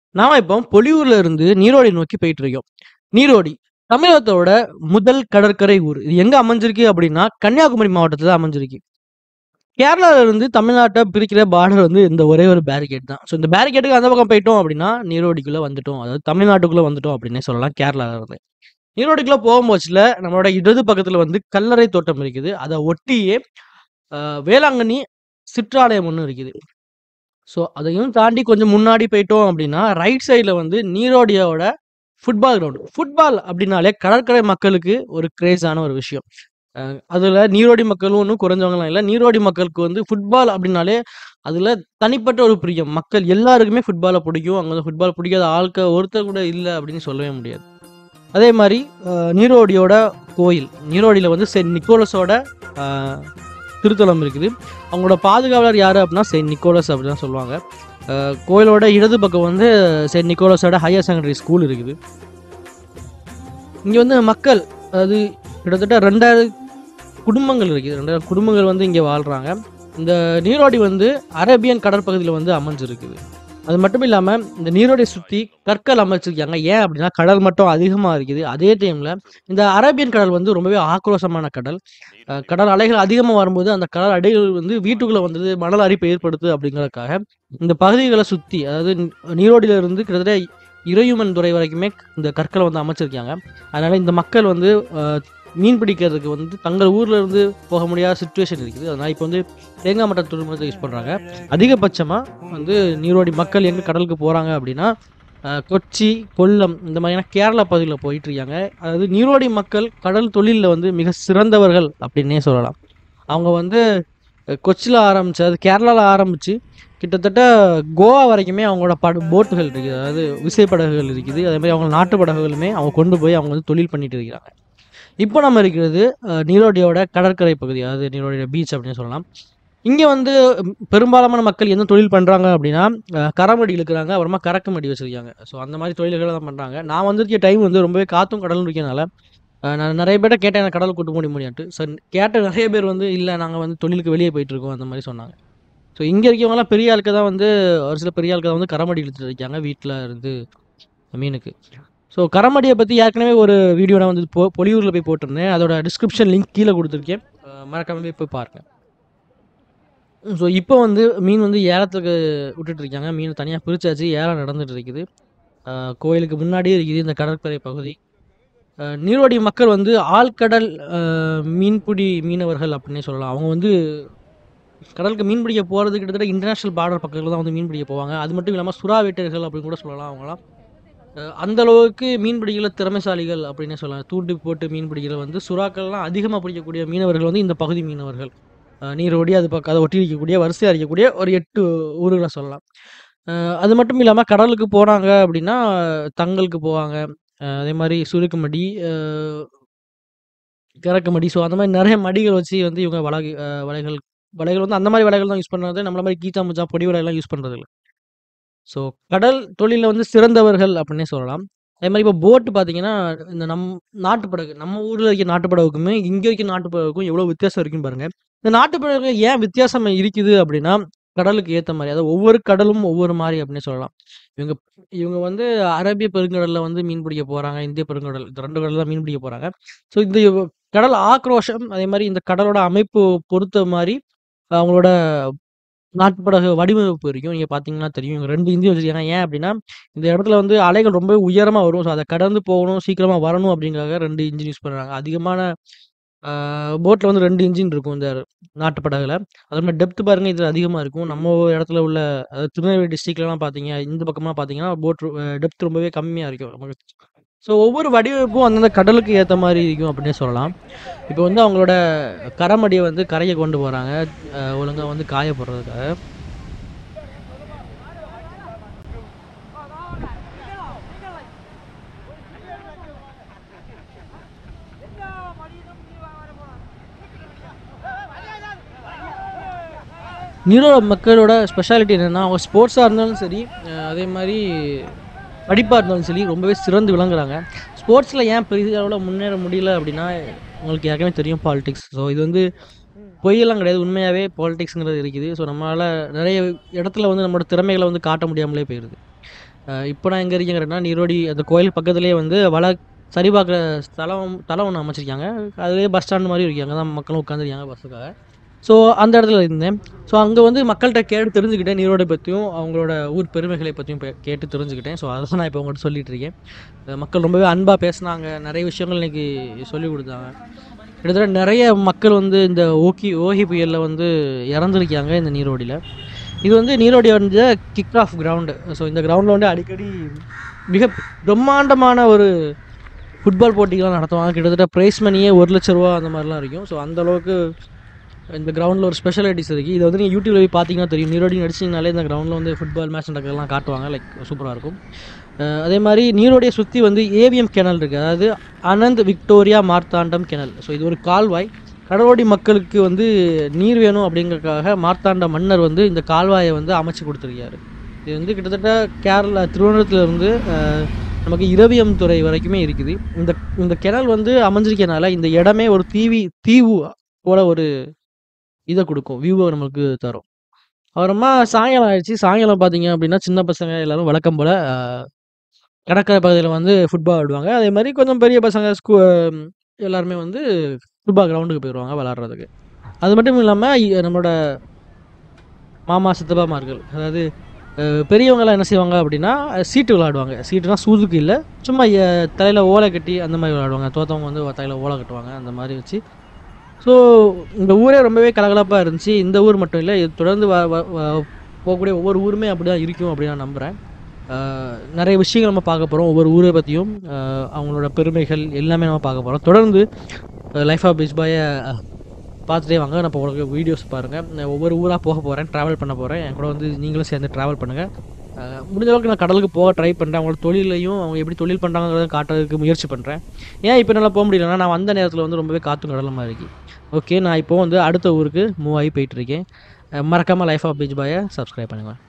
நாம இப்போ பொலியூர்ல இருந்து நீரோடி நோக்கி போயிட்டு இருக்கோம். நீரோடி தமிழகத்தோட முதல் கடற்கரை ஊர். இது எங்க அமைஞ்சிருக்கு அப்படின்னா, கன்னியாகுமரி மாவட்டத்துல அமைஞ்சிருக்கு. கேரளால இருந்து தமிழ்நாட்ட பிரிக்கிற பார்டர் வந்து இந்த ஒரே ஒரு பேரிகேட் தான். ஸோ இந்த பேரிகேட்டுக்கு அந்த பக்கம் போயிட்டோம் அப்படின்னா, நீரோடிக்குள்ள வந்துட்டோம். அதாவது தமிழ்நாட்டுக்குள்ள வந்துட்டோம் அப்படின்னே சொல்லலாம் கேரளால இருந்து. நீரோடிக்குள்ள போகும்போதுல நம்மளோட இடது பக்கத்துல வந்து கல்லறை தோட்டம் இருக்குது. அத ஒட்டியே அ வேளாங்கண்ணி சிற்றாலயம் ஒண்ணு இருக்குது. ஸோ அதையும் தாண்டி கொஞ்சம் முன்னாடி போயிட்டோம் அப்படின்னா, ரைட் சைட்ல வந்து நீரோடியோட ஃபுட்பால் கிரவுண்ட். ஃபுட்பால் அப்படின்னாலே கடற்கரை மக்களுக்கு ஒரு கிரேஸான ஒரு விஷயம். அ அதுல நீரோடி மக்களும் ஒண்ணும் குறைஞ்சவங்கலாம் இல்ல. நீரோடி மக்களுக்கு வந்து ஃபுட்பால் அப்படின்னாலே, அதுல தனிப்பட்ட ஒரு பிரியம். மக்கள் எல்லாருக்குமே ஃபுட்பால பிடிக்கும். அங்க வந்து ஃபுட்பால் பிடிக்காத ஆட்கள் ஒருத்தர் கூட இல்ல அப்படின்னு சொல்லவே முடியாது. அதே மாரி அ நீரோடியோட கோயில். நீரோடியில வந்து செயின்ட் நிக்கோலஸோட அ திருத்தலம் இருக்குது. அவங்களோட பாதுகாவலர் யாரு அப்படின்னா, செயின்ட் நிக்கோலஸ் அப்படின்னு தான் சொல்லுவாங்க. அ கோயிலோட இடது பக்கம் வந்து செயின்ட் நிக்கோலஸோட ஹையர் செகண்டரி ஸ்கூல் இருக்குது. இங்க வந்து மக்கள் அதாவது கிட்டத்தட்ட 2000 குடும்பங்கள் இருக்குது. 2000 குடும்பங்கள் வந்து இங்க வாழ்றாங்க. இந்த நீரோடி வந்து அரேபியன் கடற்பகுதியில வந்து அமைஞ்சிருக்குது. அது மட்டும் இல்லாம இந்த நீரோடிய சுத்தி கற்கள் அமைச்சிருக்காங்க. ஏன் அப்படின்னா, கடல் மட்டம் அதிகமா இருக்குது. அதே டைம்ல இந்த அரேபியன் கடல் வந்து ரொம்பவே ஆக்ரோஷமான கடல். அ கடல் அலைகள் அதிகமா வரும்போது, அந்த கடல் அலைகள் வந்து வீட்டுக்குள்ள வந்து மணல் அரிப்பை ஏற்படுத்துது அப்படிங்கிறதுக்காக, இந்த பகுதிகள சுத்தி அதாவது நீரோடியில இருந்து கிட்டத்தட்ட இறையுமன் துறை வரைக்குமே இந்த கற்கள வந்து அமைச்சிருக்காங்க. அதனால இந்த மக்கள் வந்து அ மீன் பிடிக்கிறதுக்கு வந்து தங்கள் ஊர்ல இருந்து போக முடியாத சிச்சுவேஷன் இருக்குது. அதனால இப்ப வந்து தேங்காய் மட்ட துறைமுகத்த யூஸ் பண்றாங்க. அதிகபட்சமா வந்து நீரோடி மக்கள் எங்க கடலுக்கு போறாங்க அப்படின்னா, அ கொச்சி, கொல்லம் இந்த மாதிரியான கேரளா பகுதியில போயிட்டு இருக்காங்க. அதாவது நீரோடி மக்கள் கடல் தொழில்ல வந்து மிக சிறந்தவர்கள் அப்படின்னே சொல்லலாம். அவங்க வந்து அ கொச்சியில ஆரம்பிச்சு, அது கேரளால ஆரம்பிச்சு கிட்டத்தட்ட கோவா வரைக்குமே அவங்களோட பட போட்டுகள் இருக்குது. அதாவது விசைப்படகுகள் இருக்குது. அதே மாரி அவங்க நாட்டு படகுகளுமே அவங்க கொண்டு போய் அவங்க வந்து தொழில் பண்ணிட்டு இருக்கிறாங்க. இப்போ நம்ம இருக்கிறது அ நீரோடியோட கடற்கரை பகுதி. அதாவது நீரோடியோட பீச் அப்படின்னு சொல்லலாம். இங்க வந்து ம் பெரும்பாலான மக்கள் என்ன தொழில் பண்றாங்க அப்படின்னா, அ கரமடி இழுக்குறாங்க. அப்புறமா கறக்கு மடி வச்சிருக்காங்க. ஸோ அந்த மாரி தொழில்கள தான் பண்றாங்க. நான் வந்திருக்க டைம் வந்து ரொம்பவே காத்தும் கடலும் இருக்கனால, அ நான் நெறைய பேர்ட்ட கேட்டேன் என்ன கடலுக்கு கூட்டு போக முடியுமான்ட்டு. ஸோ கேட்ட நெறைய பேர் வந்து, "இல்ல நாங்க வந்து தொழிலுக்கு வெளிய போயிட்டு இருக்கோம்." அந்த மாரி சொன்னாங்க. ஸோ இங்க இருக்கவங்கலாம் பெரிய ஆட்கள் தான் வந்து ஒரு சில பெரிய ஆட்கள் வந்து கரமடி இழுத்துட்டு இருக்காங்க. வீட்ல இருந்து மீனுக்கு. ஸோ கரமடிய பத்தி ஏற்கனவே ஒரு வீடியோ நான் வந்து பொ பொலியூர்ல போய் போட்டிருந்தேன். அதோட டிஸ்கிரிப்ஷன் லிங்க் கீழ குடுத்துருக்கேன். அ மறக்காம போய் போய் பாருங்க. ஸோ இப்போ வந்து மீன் வந்து ஏலத்துக்கு விட்டுட்டு இருக்காங்க. மீன் தனியா பிரிச்சாச்சு. ஏலம் நடந்துட்டு இருக்குது. அ கோயிலுக்கு முன்னாடியே இருக்குது இந்த கடற்கரை பகுதி. அ நீரோடி மக்கள் வந்து ஆழ்கடல் அ மீன்பிடி மீனவர்கள் அப்படின்னே சொல்லலாம். அவங்க வந்து கடலுக்கு மீன் பிடிக்க போறது கிட்டத்தட்ட இன்டர்நேஷனல் பார்டர் பக்கத்துல தான் வந்து மீன் பிடிக்க போவாங்க. அது மட்டும் இல்லாம சுறா வேட்டையர்கள் அப்படின்னு கூட சொல்லலாம் அவங்கலாம். அ அந்த அளவுக்கு மீன் பிடிக்கிறதுல திறமைசாலிகள் அப்படின்னே சொல்லலாம். தூண்டி போட்டு மீன் பிடிக்கிறதுல வந்து சுறாக்கள்லாம் அதிகமா பிடிக்கக்கூடிய மீனவர்கள் வந்து இந்த பகுதி மீனவர்கள். அ நீரோடி அது பக்கம் அத ஒட்டி இருக்கக்கூடிய வரிசையா இருக்கக்கூடிய ஒரு 8 ஊர்கள சொல்லலாம். அ அது மட்டும் இல்லாம கடலுக்கு போனாங்க அப்படின்னா, தங்கலுக்கு போவாங்க. அ அதே மாரி சுருக்குமடி, அ கறக்கு மடி. ஸோ அந்த மாரி நெறைய மடிகள் வச்சு வந்து இவங்க வலை அ வலைகள் வலைகள் வந்து அந்த மாரி வலைகள் தான் யூஸ் பண்றாங்க. நம்மள மாரி கீச்சா முச்சா பொடி வலையெல்லாம் யூஸ் பண்றது இல்ல. ஸோ கடல் தொழில்ல வந்து சிறந்தவர்கள் அப்படின்னே சொல்லலாம். அதே மாரி இப்போ போட் பார்த்தீங்கன்னா, இந்த நம் நாட்டு படகு நம்ம ஊர்ல இருக்க நாட்டு படகுக்குமே, இங்க இருக்க நாட்டு படகுக்கும் எவ்வளோ வித்தியாசம் இருக்குன்னு பாருங்க. இந்த நாட்டு படகு ஏன் வித்தியாசம் இருக்குது அப்படின்னா, கடலுக்கு ஏத்த மாரி. அதாவது ஒவ்வொரு கடலும் ஒவ்வொரு மாரி அப்படின்னே சொல்லலாம். இவங்க இவங்க வந்து அரேபிய பெருங்கடல்ல வந்து மீன் பிடிக்க போறாங்க. இந்திய பெருங்கடல் இந்த 2 கடல்ல தான் மீன் பிடிக்க போறாங்க. ஸோ இந்த கடல் ஆக்ரோஷம் அதே மாரி இந்த கடலோட அமைப்பு பொறுத்த மாரி, அவங்களோட நாட்டு படகு வடிவமைப்பு இருக்கும். நீங்க பார்த்தீங்கன்னா தெரியும். இவங்க 2 இன்ஜின் வச்சிருக்காங்க. ஏன் அப்படின்னா, இந்த இடத்துல வந்து அலைகள் ரொம்ப உயரமா வரும். ஸோ அத கடந்து போகணும், சீக்கிரமா வரணும் அப்படிங்கிறதுக்காக 2 இன்ஜின் யூஸ் பண்றாங்க. அதிகமான அ போட்ல வந்து 2 இன்ஜின் இருக்கும் இந்த நாட்டு படகுல. அதே மாரி டெப்த் பாருங்க இதுல அதிகமா இருக்கும். நம்ம இடத்துல உள்ள அதாவது திருநெல்வேலி டிஸ்ட்ரிக்ட்லலாம் பார்த்தீங்க இந்த பக்கம்லாம் பார்த்தீங்கன்னா, போட் அ டெப்த் ரொம்பவே கம்மியா இருக்கும். நமக்கு ஸோ ஒவ்வொரு வடிவமைப்பும் அந்தந்த கடலுக்கு ஏத்த மாரி இருக்கும் அப்படின்னே சொல்லலாம். இப்போ வந்து அவங்களோட கரமடிய வந்து கரைக்கு கொண்டு போறாங்க. அ ஒழுங்கா வந்து காய போடுறதுக்காக. நீரோட மக்களோட ஸ்பெஷாலிட்டி என்னன்னா, அவங்க ஸ்போர்ட்ஸா இருந்தாலும் சரி, அ அதே மாரி படிப்பா இருந்தாலும் சரி, ரொம்பவே சிறந்து விளங்குறாங்க. ஸ்போர்ட்ஸ்ல ஏன் பெரிய அளவுல முன்னேற முடியல அப்படின்னா, உங்களுக்கு ஏற்கனவே தெரியும் பாலிடிக்ஸ். ஸோ இது வந்து பொய்யெல்லாம் கிடையாது. உண்மையாவே பாலிடிக்ஸ்ங்கிறது இருக்குது. ஸோ நம்மளால நெறைய இடத்துல வந்து நம்மளோட திறமைகள வந்து காட்ட முடியாமலே போயிருது. அ இப்போ நான் எங்கே இருக்கேன் கேட்டிங்கன்னா நீரோடி அந்த கோயில் பக்கத்துலேயே வந்து வலை சரி பார்க்குற ஸ்தலம் தலம் ஒன்று அமைச்சிருக்காங்க அதுலேயே பஸ் ஸ்டாண்ட் மாதிரி இருக்கு அங்கே தான் மக்களும் உட்காந்துருக்காங்க பஸ்ஸுக்காக ஸோ அந்த இடத்துல இருந்தேன் ஸோ அங்கே வந்து மக்கள்கிட்ட கேட்டு தெரிஞ்சுக்கிட்டேன் நீரோடை பற்றியும் அவங்களோட ஊர் பெருமைகளை பற்றியும் பே- கேட்டு தெரிஞ்சுக்கிட்டேன் ஸோ அதை தான் நான் இப்போ உங்கள்கிட்ட சொல்லிட்டு இருக்கேன் அஹ் மக்கள் ரொம்பவே அன்பாக பேசுனாங்க நிறைய விஷயங்கள் இன்னைக்கு சொல்லி கொடுத்தாங்க கிட்டத்தட்ட நிறைய மக்கள் வந்து இந்த ஓகி ஓஹி புயலில் வந்து இறந்துருக்காங்க இந்த நீரோடியில் இது வந்து நீரோடி வந்து கிக் ஆஃப் கிரவுண்டு ஸோ இந்த கிரவுண்டில் வந்து அடிக்கடி மிக பிரம்மாண்டமான ஒரு ஃபுட்பால் போட்டிகள்லாம் நடத்துவாங்க கிட்டத்தட்ட ப்ரைஸ் மணியே ஒரு லட்ச ரூபா அந்த மாதிரிலாம் இருக்கும் ஸோ அந்த அளவுக்கு இந்த கிரவுண்டில் ஒரு ஸ்பெஷாலிட்டிஸ் இருக்குது இது வந்து நீங்கள் யூடியூப்ல போய் பார்த்தீங்கன்னா தெரியும் நீரோடி நடிச்சிங்கனாலே இந்த கிரவுண்டில் வந்து ஃபுட்பால் மேட்ச் நடக்கிறதெல்லாம் காட்டுவாங்க லைக் சூப்பராக இருக்கும் அஹ் அதே மாதிரி நீரோடைய சுற்றி வந்து ஏவிஎம் கெனல் இருக்குது அதாவது Ananth Victoria Marthandam canal so இது ஒரு கால்வாய் கடலோடி மக்களுக்கு வந்து நீர் வேணும் அப்படிங்கறதுக்காக மார்த்தாண்ட மன்னர் வந்து இந்த கால்வாயை வந்து அமைச்சு கொடுத்துருக்காரு இது வந்து கிட்டத்தட்ட கேரளா திருவனந்தபுரத்துலேருந்து நமக்கு இரவியம் துறை வரைக்குமே இருக்குது இந்த இந்த கிணல் வந்து அமைஞ்சிருக்கனால இந்த இடமே ஒரு தீவி தீவு போல ஒரு இதை கொடுக்கும் வியூவை நம்மளுக்கு தரும் அப்புறமா சாயங்காலம் ஆயிடுச்சு சாயங்காலம் பார்த்தீங்க அப்படின்னா சின்ன பசங்க எல்லாரும் வழக்கம் போல் கடற்கரை பகுதியில் வந்து ஃபுட்பால் ஆடுவாங்க அதே மாதிரி கொஞ்சம் பெரிய பசங்க ஸ்கூ எல்லாருமே வந்து ஃபுட்பால் கிரவுண்டுக்கு போயிடுவாங்க விளாட்றதுக்கு அது மட்டும் இல்லாமல் நம்மளோட மாமா சித்தப்பாமார்கள் அதாவது அஹ், பெரியவங்கெல்லாம் என்ன செய்வாங்க அப்படின்னா அஹ், சீட்டு விளாடுவாங்க சீட்டுனா சூதுக்கு இல்லை சும்மா தலையில் ஓலை கட்டி அந்த மாதிரி விளாடுவாங்க தோத்தவங்க வந்து தலையில் ஓலை கட்டுவாங்க அந்த மாதிரி வச்சு ஸோ இந்த ஊரே ரொம்பவே கலகலப்பாக இருந்துச்சு இந்த ஊர் மட்டும் இல்லை இது தொடர்ந்து வ வ- வ- போகக்கூடிய ஒவ்வொரு ஊருமே அப்படி தான் இருக்கும் அப்படின்னு நான் நம்புகிறேன் நிறைய விஷயங்கள் நம்ம பார்க்க போகிறோம் ஒவ்வொரு ஊரை பற்றியும் அவங்களோட பெருமைகள் எல்லாமே நம்ம பார்க்க போகிறோம் தொடர்ந்து லைஃப் ஆஃப் பீச் பாயை பார்த்துட்டே வாங்க நான் இப்போ உங்களுக்கு வீடியோஸ் பாருங்கள் நான் ஒவ்வொரு ஊராக போக போகிறேன் ட்ராவல் பண்ண போகிறேன் என் கூட வந்து நீங்களும் சேர்ந்து ட்ராவல் பண்ணுங்கள் முடிஞ்ச அளவுக்கு நான் கடலுக்கு போக ட்ரை பண்ணுறேன் அவங்களோட தொழிலையும் அவங்க எப்படி தொழில் பண்ணுறாங்கிறத காட்டுறதுக்கு முயற்சி பண்ணுறேன் ஏன் இப்போ என்னால் போக முடியலன்னா நான் வந்த நேரத்தில் வந்து ரொம்பவே காற்றும் கடலுமா இருக்கு ஓகே நான் இப்போ வந்து அடுத்த ஊருக்கு மூவ் ஆகி போயிட்டுருக்கேன் மறக்காமல் லைஃப் ஆஃப் பீச் பாயை சப்ஸ்கிரைப் பண்ணுங்கள்